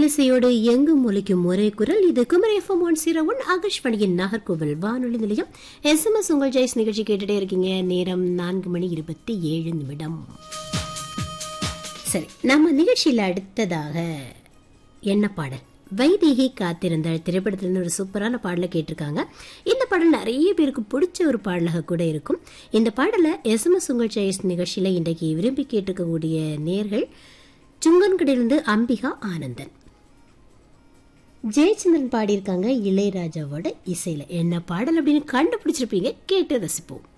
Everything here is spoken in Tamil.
மெல்லிசையோடு எங்கும் ஒலிக்கும் ஒரே குரல் இது Kumari FM one zero one ஆகாஷ்வாணியின் நாகர்கோவில் வானொலி நிலையம் எஸ்எம்எஸ் உங்கள் ஜெய்ஸ் நிகழ்ச்சி கேட்டுட்டே இருக்கீங்க நேரம் நான்கு மணி இருபத்தி ஏழு நிமிடம் சரி நம்ம நிகழ்ச்சியில் அடுத்ததாக என்ன பாடல் வைதேகி காத்திருந்த திரைப்படத்திலிருந்து ஒரு சூப்பரான பாடலை கேட்டிருக்காங்க இந்த பாடல் நிறைய பேருக்கு பிடிச்ச ஒரு பாடலாக கூட இருக்கும் இந்த பாடலை எஸ்எம்எஸ் உங்கள் சாய்ஸ் நிகழ்ச்சியில இன்றைக்கு விரும்பி கேட்டிருக்கக்கூடிய நேர்கள் சுங்கன்கடையிலிருந்து அம்பிகா ஆனந்தன் ஜெயச்சந்திரன் பாடியிருக்காங்க இளையராஜாவோட இசையில என்ன பாடல் அப்படின்னு கண்டுபிடிச்சிருப்பீங்க கேட்டு ரசிப்போம்